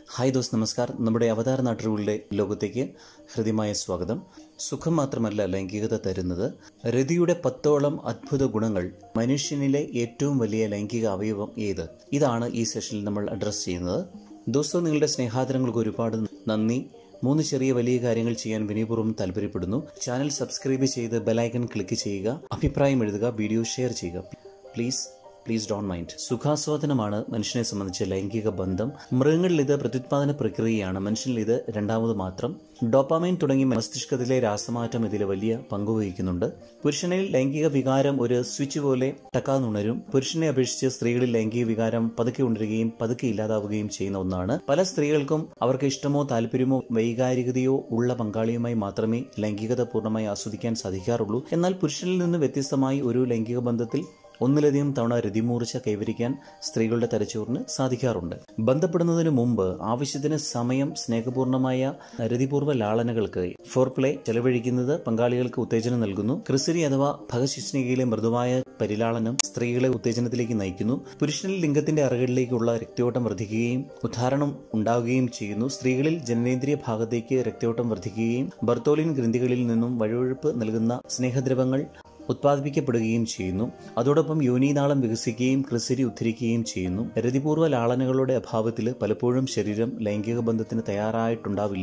hi those നമസ്കാർ നമ്മുടെ അവതാര നാട്ടുകളുടെ ലോകത്തേക്ക് ഹൃദ്യമായ സ്വാഗതം സുഖം മാത്രമല്ല ലൈംഗികത തരുന്നത് രതിയുടെ പത്തോളം അദ്ഭുത ഗുണങ്ങൾ മനുഷ്യനിലെ ഏറ്റവും വലിയ ലൈംഗിക അവയവം ഏത് ഇതാണ് ഈ സെഷനിൽ നമ്മൾ അഡ്രസ്സ് ചെയ്യുന്നത് ദോസ്തോ നിങ്ങളുടെ സ്നേഹാദരങ്ങൾക്ക് ഒരുപാട് നന്ദി മൂന്ന് ചെറിയ വലിയ കാര്യങ്ങൾ ചെയ്യാൻ വിനയപൂർവ്വം താല്പര്യപ്പെടുന്നു ചാനൽ സബ്സ്ക്രൈബ് ചെയ്ത് ബെലൈക്കൺ ക്ലിക്ക് ചെയ്യുക അഭിപ്രായം എഴുതുക വീഡിയോ ഷെയർ ചെയ്യുക പ്ലീസ് പ്ലീസ് ഡോൺ മൈൻഡ് സുഖാസ്വാദനമാണ് മനുഷ്യനെ സംബന്ധിച്ച ലൈംഗിക ബന്ധം മൃഗങ്ങളിൽ ഇത് പ്രത്യുത്പാദന പ്രക്രിയയാണ് മനുഷ്യനിൽ ഇത് രണ്ടാമത് മാത്രം ഡോപ്പാമൈൻ തുടങ്ങി മസ്തിഷ്കത്തിലെ രാസമാറ്റം ഇതിൽ വലിയ പങ്കുവഹിക്കുന്നുണ്ട് പുരുഷനിൽ ലൈംഗിക വികാരം ഒരു സ്വിച്ച് പോലെ ടക്കാന്നുണരും പുരുഷനെ അപേക്ഷിച്ച് സ്ത്രീകളിൽ ലൈംഗിക വികാരം പതുക്കെ ഉണരുകയും പതുക്കെ ഇല്ലാതാവുകയും ചെയ്യുന്ന ഒന്നാണ് പല സ്ത്രീകൾക്കും അവർക്ക് ഇഷ്ടമോ താല്പര്യമോ വൈകാരികതയോ ഉള്ള പങ്കാളിയുമായി മാത്രമേ ലൈംഗികത പൂർണ്ണമായി ആസ്വദിക്കാൻ സാധിക്കാറുള്ളൂ എന്നാൽ പുരുഷനിൽ നിന്ന് വ്യത്യസ്തമായി ഒരു ലൈംഗിക ബന്ധത്തിൽ ഒന്നിലധികം തവണ രതിമൂർച്ച കൈവരിക്കാൻ സ്ത്രീകളുടെ തലച്ചോറിന് സാധിക്കാറുണ്ട് ബന്ധപ്പെടുന്നതിന് മുമ്പ് ആവശ്യത്തിന് സമയം സ്നേഹപൂർണമായ രതിപൂർവ്വ ലാളനകൾക്ക് ഫോർ പ്ലേ ചെലവഴിക്കുന്നത് പങ്കാളികൾക്ക് ഉത്തേജനം നൽകുന്നു ക്രിസരി അഥവാ ഭഗശിഷ്ണികയിലെ മൃദുവായ പരിലാളനം സ്ത്രീകളെ ഉത്തേജനത്തിലേക്ക് നയിക്കുന്നു പുരുഷനിൽ ലിംഗത്തിന്റെ അറകളിലേക്കുള്ള രക്തയോട്ടം വർദ്ധിക്കുകയും ഉദ്ധാരണം ഉണ്ടാവുകയും ചെയ്യുന്നു സ്ത്രീകളിൽ ജനനേന്ദ്രിയ ഭാഗത്തേക്ക് രക്തയോട്ടം വർദ്ധിക്കുകയും ബർത്തോലിൻ ഗ്രന്ഥികളിൽ നിന്നും വഴുവഴുപ്പ് നൽകുന്ന സ്നേഹദ്രവങ്ങൾ ഉത്പാദിപ്പിക്കപ്പെടുകയും ചെയ്യുന്നു അതോടൊപ്പം യോനീനാളം വികസിക്കുകയും ക്രിസരി ഉദ്ധരിക്കുകയും ചെയ്യുന്നു രതിപൂർവ്വ ലാളനകളുടെ അഭാവത്തിൽ പലപ്പോഴും ശരീരം ലൈംഗിക ബന്ധത്തിന് തയ്യാറായിട്ടുണ്ടാവില്ല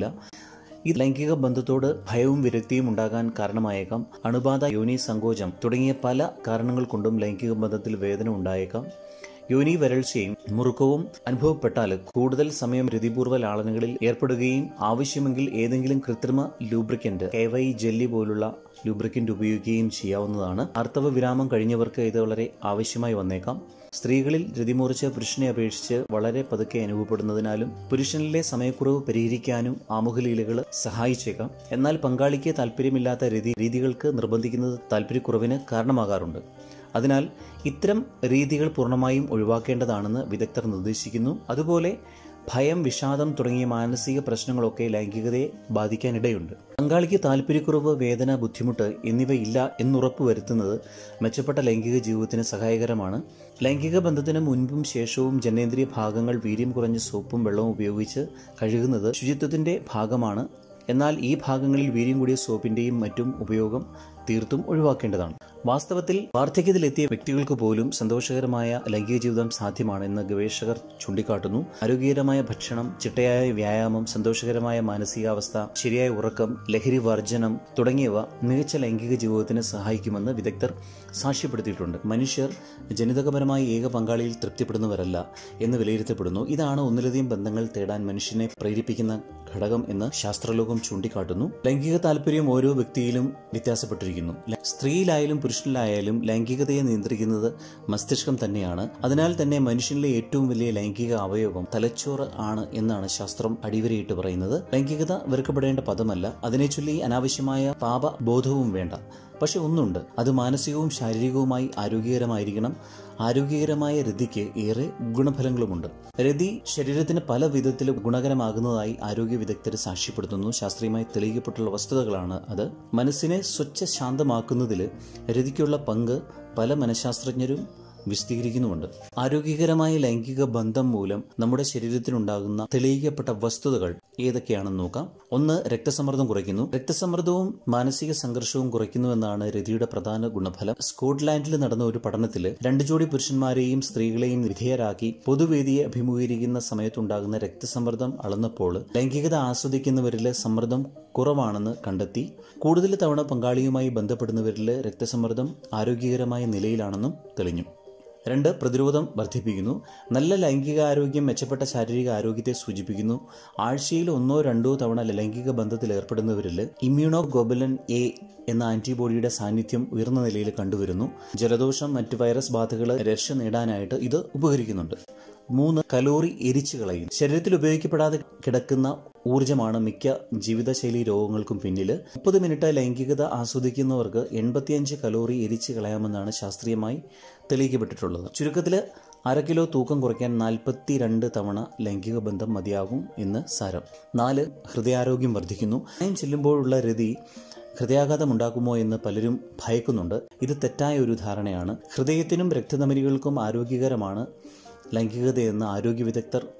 ഈ ലൈംഗിക ബന്ധത്തോട് ഭയവും വിരക്തിയും ഉണ്ടാകാൻ കാരണമായേക്കാം അണുബാധ യോനി സങ്കോചം തുടങ്ങിയ പല കാരണങ്ങൾ കൊണ്ടും ലൈംഗിക ബന്ധത്തിൽ വേദന ഉണ്ടായേക്കാം യോനി വരൾച്ചയും മുറുക്കവും അനുഭവപ്പെട്ടാൽ കൂടുതൽ സമയം രതിപൂർവ്വ ലാളനകളിൽ ഏർപ്പെടുകയും ആവശ്യമെങ്കിൽ ഏതെങ്കിലും കൃത്രിമ ലൂബ്രിക്കന്റ് കെവൈ ജെല്ലി പോലുള്ള ലൂബ്രിക്കന്റ് ഉപയോഗിക്കുകയും ചെയ്യാവുന്നതാണ് ആർത്തവ വിരാമം കഴിഞ്ഞവർക്ക് ഇത് വളരെ ആവശ്യമായി വന്നേക്കാം സ്ത്രീകളിൽ രതിമൂർച്ച പുരുഷനെ അപേക്ഷിച്ച് വളരെ പതുക്കെ അനുഭവപ്പെടുന്നതിനാലും പുരുഷനിലെ സമയക്കുറവ് പരിഹരിക്കാനും ആമുഖലീലകൾ സഹായിച്ചേക്കാം എന്നാൽ പങ്കാളിക്ക് താല്പര്യമില്ലാത്ത രീതി രീതികൾക്ക് നിർബന്ധിക്കുന്നത് താല്പര്യക്കുറവിന് കാരണമാകാറുണ്ട് അതിനാൽ ഇത്തരം രീതികൾ പൂർണ്ണമായും ഒഴിവാക്കേണ്ടതാണെന്ന് വിദഗ്ധർ നിർദ്ദേശിക്കുന്നു അതുപോലെ ഭയം വിഷാദം തുടങ്ങിയ മാനസിക പ്രശ്നങ്ങളൊക്കെ ലൈംഗികതയെ ബാധിക്കാനിടയുണ്ട് പങ്കാളിക്ക് താല്പര്യക്കുറവ് വേദന ബുദ്ധിമുട്ട് എന്നിവയില്ല എന്നുറപ്പ് വരുത്തുന്നത് മെച്ചപ്പെട്ട ലൈംഗിക ജീവിതത്തിന് സഹായകരമാണ് ലൈംഗിക ബന്ധത്തിന് മുൻപും ശേഷവും ജനേന്ദ്രിയ ഭാഗങ്ങൾ വീര്യം കുറഞ്ഞ സോപ്പും വെള്ളവും ഉപയോഗിച്ച് കഴുകുന്നത് ശുചിത്വത്തിന്റെ ഭാഗമാണ് എന്നാൽ ഈ ഭാഗങ്ങളിൽ വീര്യം കൂടിയ സോപ്പിന്റെയും മറ്റും ഉപയോഗം തീർത്തും ഒഴിവാക്കേണ്ടതാണ് വാസ്തവത്തിൽ വാർദ്ധക്യത്തിലെത്തിയ വ്യക്തികൾക്ക് പോലും സന്തോഷകരമായ ലൈംഗിക ജീവിതം സാധ്യമാണെന്ന് ഗവേഷകർ ചൂണ്ടിക്കാട്ടുന്നു ആരോഗ്യകരമായ ഭക്ഷണം ചിട്ടയായ വ്യായാമം സന്തോഷകരമായ മാനസികാവസ്ഥ ശരിയായ ഉറക്കം ലഹരി വർജനം തുടങ്ങിയവ മികച്ച ലൈംഗിക ജീവിതത്തിന് സഹായിക്കുമെന്ന് വിദഗ്ധർ സാക്ഷ്യപ്പെടുത്തിയിട്ടുണ്ട് മനുഷ്യർ ജനിതകപരമായി ഏക പങ്കാളിയിൽ തൃപ്തിപ്പെടുന്നവരല്ല എന്ന് വിലയിരുത്തപ്പെടുന്നു ഇതാണ് ഒന്നിലധികം ബന്ധങ്ങൾ തേടാൻ മനുഷ്യനെ പ്രേരിപ്പിക്കുന്ന ഘടകം എന്ന് ശാസ്ത്രലോകം ചൂണ്ടിക്കാട്ടുന്നു ലൈംഗിക താല്പര്യം ഓരോ വ്യക്തിയിലും വ്യത്യാസപ്പെട്ടിരിക്കുന്നു സ്ത്രീയിലായാലും പുരുഷനിലായാലും ലൈംഗികതയെ നിയന്ത്രിക്കുന്നത് മസ്തിഷ്കം തന്നെയാണ് അതിനാൽ തന്നെ മനുഷ്യനിലെ ഏറ്റവും വലിയ ലൈംഗിക അവയവം തലച്ചോറ് ആണ് എന്നാണ് ശാസ്ത്രം അടിവരയിട്ട് പറയുന്നത് ലൈംഗികത വെറുക്കപ്പെടേണ്ട പദമല്ല അതിനെ ചൊല്ലി അനാവശ്യമായ പാപബോധവും വേണ്ട പക്ഷെ ഒന്നുണ്ട് അത് മാനസികവും ശാരീരികവുമായി ആരോഗ്യകരമായിരിക്കണം ആരോഗ്യകരമായ രതിക്ക് ഏറെ ഗുണഫലങ്ങളുമുണ്ട് രതി ശരീരത്തിന് പല വിധത്തിൽ ഗുണകരമാകുന്നതായി ആരോഗ്യ വിദഗ്ധർ സാക്ഷ്യപ്പെടുത്തുന്നു ശാസ്ത്രീയമായി തെളിയിക്കപ്പെട്ടുള്ള വസ്തുതകളാണ് അത് മനസ്സിനെ സ്വച്ഛ ശാന്തമാക്കുന്നതിൽ രതിക്കുള്ള പങ്ക് പല മനഃശാസ്ത്രജ്ഞരും വിശദീകരിക്കുന്നുമുണ്ട് ആരോഗ്യകരമായ ലൈംഗിക ബന്ധം മൂലം നമ്മുടെ ശരീരത്തിനുണ്ടാകുന്ന തെളിയിക്കപ്പെട്ട വസ്തുതകൾ ഏതൊക്കെയാണെന്ന് നോക്കാം ഒന്ന് രക്തസമ്മർദ്ദം കുറയ്ക്കുന്നു രക്തസമ്മർദ്ദവും മാനസിക സംഘർഷവും കുറയ്ക്കുന്നുവെന്നാണ് രതിയുടെ പ്രധാന ഗുണഫലം സ്കോട്ട്ലാൻഡിൽ നടന്ന ഒരു പഠനത്തിൽ രണ്ട് ജോഡി പുരുഷന്മാരെയും സ്ത്രീകളെയും വിധേയരാക്കി പൊതുവേദിയെ അഭിമുഖീകരിക്കുന്ന സമയത്തുണ്ടാകുന്ന രക്തസമ്മർദ്ദം അളന്നപ്പോൾ ലൈംഗികത ആസ്വദിക്കുന്നവരിലെ സമ്മർദ്ദം കുറവാണെന്ന് കണ്ടെത്തി കൂടുതൽ തവണ പങ്കാളിയുമായി ബന്ധപ്പെടുന്നവരിൽ രക്തസമ്മർദ്ദം ആരോഗ്യകരമായ നിലയിലാണെന്നും തെളിഞ്ഞു രണ്ട് പ്രതിരോധം വർദ്ധിപ്പിക്കുന്നു നല്ല ലൈംഗികാരോഗ്യം മെച്ചപ്പെട്ട ശാരീരിക ആരോഗ്യത്തെ സൂചിപ്പിക്കുന്നു ആഴ്ചയിൽ ഒന്നോ രണ്ടോ തവണ ലൈംഗിക ബന്ധത്തിൽ ഏർപ്പെടുന്നവരിൽ ഇമ്മ്യൂണോ ഗോബലൻ എ എന്ന ആന്റിബോഡിയുടെ സാന്നിധ്യം ഉയർന്ന നിലയിൽ കണ്ടുവരുന്നു ജലദോഷം മറ്റ് വൈറസ് ബാധകൾ രക്ഷ നേടാനായിട്ട് ഇത് ഉപകരിക്കുന്നുണ്ട് മൂന്ന് കലോറി എരിച്ചു കളയും ശരീരത്തിൽ ഉപയോഗിക്കപ്പെടാതെ കിടക്കുന്ന ഊർജ്ജമാണ് മിക്ക ജീവിതശൈലി രോഗങ്ങൾക്കും പിന്നിൽ മുപ്പത് മിനിറ്റ് ലൈംഗികത ആസ്വദിക്കുന്നവർക്ക് എൺപത്തിയഞ്ച് കലോറി എരിച്ചു കളയാമെന്നാണ് ശാസ്ത്രീയമായി തെളിയിക്കപ്പെട്ടിട്ടുള്ളത് ചുരുക്കത്തിൽ അര കിലോ തൂക്കം കുറയ്ക്കാൻ നാൽപ്പത്തി രണ്ട് തവണ ലൈംഗിക ബന്ധം മതിയാകും എന്ന് സാരം നാല് ഹൃദയാരോഗ്യം വർദ്ധിക്കുന്നു പ്രായം ചെല്ലുമ്പോഴുള്ള രതി ഹൃദയാഘാതം ഉണ്ടാക്കുമോ എന്ന് പലരും ഭയക്കുന്നുണ്ട് ഇത് തെറ്റായ ഒരു ധാരണയാണ് ഹൃദയത്തിനും രക്തധമനികൾക്കും ആരോഗ്യകരമാണ് ലൈംഗികതയെന്ന് ആരോഗ്യ വിദഗ്ധർ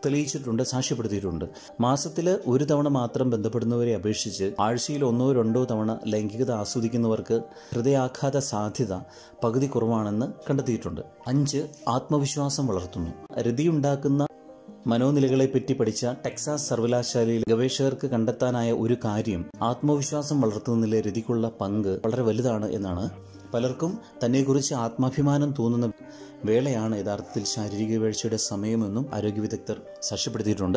തെളിയിച്ചിട്ടുണ്ട് സാക്ഷ്യപ്പെടുത്തിയിട്ടുണ്ട് മാസത്തിൽ ഒരു തവണ മാത്രം ബന്ധപ്പെടുന്നവരെ അപേക്ഷിച്ച് ആഴ്ചയിൽ ഒന്നോ രണ്ടോ തവണ ലൈംഗികത ആസ്വദിക്കുന്നവർക്ക് ഹൃദയാഘാത സാധ്യത പകുതി കുറവാണെന്ന് കണ്ടെത്തിയിട്ടുണ്ട് അഞ്ച് ആത്മവിശ്വാസം വളർത്തുന്നു രതിയുണ്ടാക്കുന്ന മനോനിലകളെപ്പറ്റി പഠിച്ച ടെക്സാസ് സർവകലാശാലയിൽ ഗവേഷകർക്ക് കണ്ടെത്താനായ ഒരു കാര്യം ആത്മവിശ്വാസം വളർത്തുന്നതിലെ രതിക്കുള്ള പങ്ക് വളരെ വലുതാണ് എന്നാണ് പലർക്കും തന്നെക്കുറിച്ച് ആത്മാഭിമാനം തോന്നുന്ന വേളയാണ് യഥാർത്ഥത്തിൽ ശാരീരിക വീഴ്ചയുടെ സമയമെന്നും ആരോഗ്യ വിദഗ്ധർ സാക്ഷ്യപ്പെടുത്തിയിട്ടുണ്ട്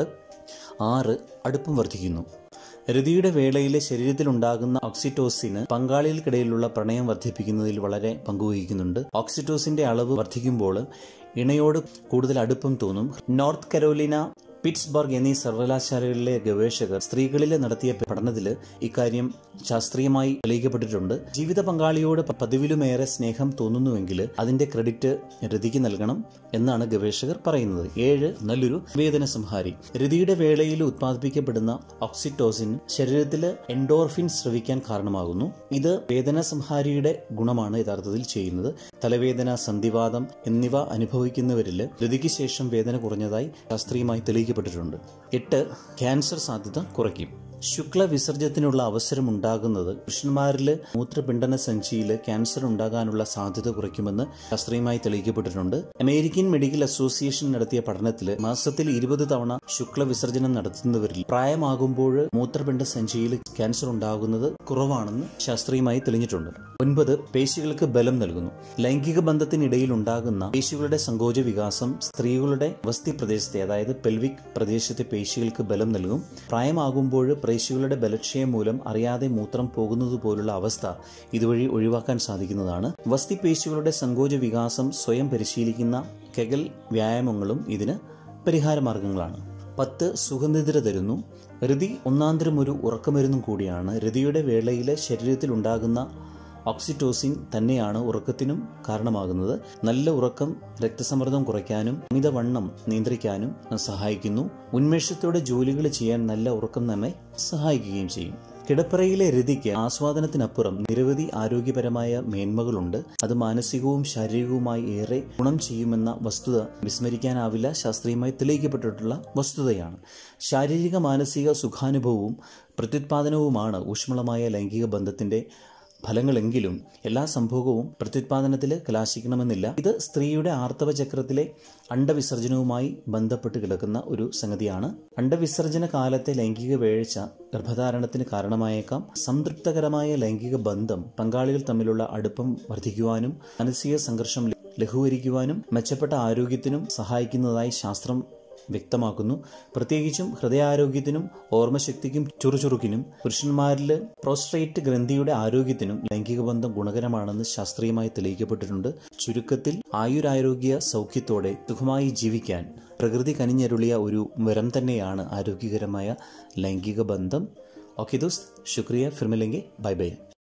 ആറ് അടുപ്പം വർദ്ധിക്കുന്നു രതിയുടെ വേളയിലെ ശരീരത്തിലുണ്ടാകുന്ന ഓക്സിറ്റോസിന് പങ്കാളികൾക്കിടയിലുള്ള പ്രണയം വർദ്ധിപ്പിക്കുന്നതിൽ വളരെ പങ്കുവഹിക്കുന്നുണ്ട് ഓക്സിറ്റോസിന്റെ അളവ് വർദ്ധിക്കുമ്പോൾ ഇണയോട് കൂടുതൽ അടുപ്പം തോന്നും നോർത്ത് കരോലിന പിറ്റ്സ്ബർഗ് എന്നീ സർവകലാശാലകളിലെ ഗവേഷകർ സ്ത്രീകളിൽ നടത്തിയ പഠനത്തിൽ ഇക്കാര്യം ശാസ്ത്രീയമായി തെളിയിക്കപ്പെട്ടിട്ടുണ്ട് ജീവിത പങ്കാളിയോട് പതിവിലുമേറെ സ്നേഹം തോന്നുന്നുവെങ്കിൽ അതിന്റെ ക്രെഡിറ്റ് രതിക്ക് നൽകണം എന്നാണ് ഗവേഷകർ പറയുന്നത് ഏഴ് നല്ലൊരു വേദന സംഹാരി രതിയുടെ വേളയിൽ ഉത്പാദിപ്പിക്കപ്പെടുന്ന ഓക്സിറ്റോസിൻ ശരീരത്തിൽ എൻഡോർഫിൻ സ്രവിക്കാൻ കാരണമാകുന്നു ഇത് വേദന സംഹാരിയുടെ ഗുണമാണ് യഥാർത്ഥത്തിൽ ചെയ്യുന്നത് തലവേദന സന്ധിവാദം എന്നിവ അനുഭവിക്കുന്നവരിൽ രതിക്ക് ശേഷം വേദന കുറഞ്ഞതായി ശാസ്ത്രീയമായി തെളിയിക്കപ്പെട്ടിട്ടുണ്ട് എട്ട് ക്യാൻസർ സാധ്യത കുറയ്ക്കും ശുക്ല വിസർജ്യത്തിനുള്ള അവസരം ഉണ്ടാകുന്നത് പുരുഷന്മാരിൽ മൂത്രപിണ്ഡന സഞ്ചിയിൽ ക്യാൻസർ ഉണ്ടാകാനുള്ള സാധ്യത കുറയ്ക്കുമെന്ന് ശാസ്ത്രീയമായി തെളിയിക്കപ്പെട്ടിട്ടുണ്ട് അമേരിക്കൻ മെഡിക്കൽ അസോസിയേഷൻ നടത്തിയ പഠനത്തിൽ മാസത്തിൽ ഇരുപത് തവണ ശുക്ല വിസർജനം നടത്തുന്നവരിൽ പ്രായമാകുമ്പോൾ മൂത്രപിണ്ഡ സഞ്ചിയിൽ ക്യാൻസർ ഉണ്ടാകുന്നത് കുറവാണെന്ന് ശാസ്ത്രീയമായി തെളിഞ്ഞിട്ടുണ്ട് ഒൻപത് പേശികൾക്ക് ബലം നൽകുന്നു ലൈംഗിക ബന്ധത്തിനിടയിൽ ഉണ്ടാകുന്ന പേശികളുടെ സങ്കോച വികാസം സ്ത്രീകളുടെ വസ്തി പ്രദേശത്തെ അതായത് പെൽവിക് പ്രദേശത്തെ പേശികൾക്ക് ബലം നൽകും പ്രായമാകുമ്പോൾ പേശികളുടെ ബലക്ഷയം മൂലം അറിയാതെ മൂത്രം പോകുന്നത് പോലുള്ള അവസ്ഥ ഇതുവഴി ഒഴിവാക്കാൻ സാധിക്കുന്നതാണ് വസ്തി പേശികളുടെ സങ്കോച വികാസം സ്വയം പരിശീലിക്കുന്ന കെഗൽ വ്യായാമങ്ങളും ഇതിന് പരിഹാരമാർഗങ്ങളാണ് പത്ത് സുഗന്ധിതര തരുന്നു രതി ഒന്നാന്തരം ഒരു ഉറക്കമരുന്നും കൂടിയാണ് രതിയുടെ വേളയിൽ ശരീരത്തിൽ ഉണ്ടാകുന്ന ഓക്സിറ്റോസിൻ തന്നെയാണ് ഉറക്കത്തിനും കാരണമാകുന്നത് നല്ല ഉറക്കം രക്തസമ്മർദ്ദം കുറയ്ക്കാനും അമിതവണ്ണം നിയന്ത്രിക്കാനും സഹായിക്കുന്നു ഉന്മേഷത്തോടെ ജോലികൾ ചെയ്യാൻ നല്ല ഉറക്കം നമ്മെ സഹായിക്കുകയും ചെയ്യും കിടപ്പറയിലെ രതിക്ക് ആസ്വാദനത്തിനപ്പുറം നിരവധി ആരോഗ്യപരമായ മേന്മകളുണ്ട് അത് മാനസികവും ശാരീരികവുമായി ഏറെ ഗുണം ചെയ്യുമെന്ന വസ്തുത വിസ്മരിക്കാനാവില്ല ശാസ്ത്രീയമായി തെളിയിക്കപ്പെട്ടിട്ടുള്ള വസ്തുതയാണ് ശാരീരിക മാനസിക സുഖാനുഭവവും പ്രത്യുത്പാദനവുമാണ് ഊഷ്മളമായ ലൈംഗിക ബന്ധത്തിന്റെ ഫലങ്ങളെങ്കിലും എല്ലാ സംഭോഗവും പ്രത്യുത്പാദനത്തിൽ കലാശിക്കണമെന്നില്ല ഇത് സ്ത്രീയുടെ ആർത്തവ ചക്രത്തിലെ അണ്ടവിസർജനവുമായി ബന്ധപ്പെട്ട് കിടക്കുന്ന ഒരു സംഗതിയാണ് അണ്ടവിസർജന കാലത്തെ ലൈംഗിക വേഴ്ച ഗർഭധാരണത്തിന് കാരണമായേക്കാം സംതൃപ്തകരമായ ലൈംഗിക ബന്ധം പങ്കാളികൾ തമ്മിലുള്ള അടുപ്പം വർദ്ധിക്കുവാനും മാനസിക സംഘർഷം ലഘൂകരിക്കുവാനും മെച്ചപ്പെട്ട ആരോഗ്യത്തിനും സഹായിക്കുന്നതായി ശാസ്ത്രം വ്യക്തമാക്കുന്നു പ്രത്യേകിച്ചും ഹൃദയാരോഗ്യത്തിനും ഓർമ്മശക്തിക്കും ചുറുചുറുക്കിനും പുരുഷന്മാരിൽ പ്രോസ്ട്രേറ്റ് ഗ്രന്ഥിയുടെ ആരോഗ്യത്തിനും ലൈംഗിക ബന്ധം ഗുണകരമാണെന്ന് ശാസ്ത്രീയമായി തെളിയിക്കപ്പെട്ടിട്ടുണ്ട് ചുരുക്കത്തിൽ ആയുരാരോഗ്യ സൗഖ്യത്തോടെ സുഖമായി ജീവിക്കാൻ പ്രകൃതി കനിഞ്ഞരുളിയ ഒരു വരം തന്നെയാണ് ആരോഗ്യകരമായ ലൈംഗിക ബന്ധം ഓക്കെ ദോസ്ത് ശുക്രിയ ഫിർമിലെങ്കെ ബൈ ബൈ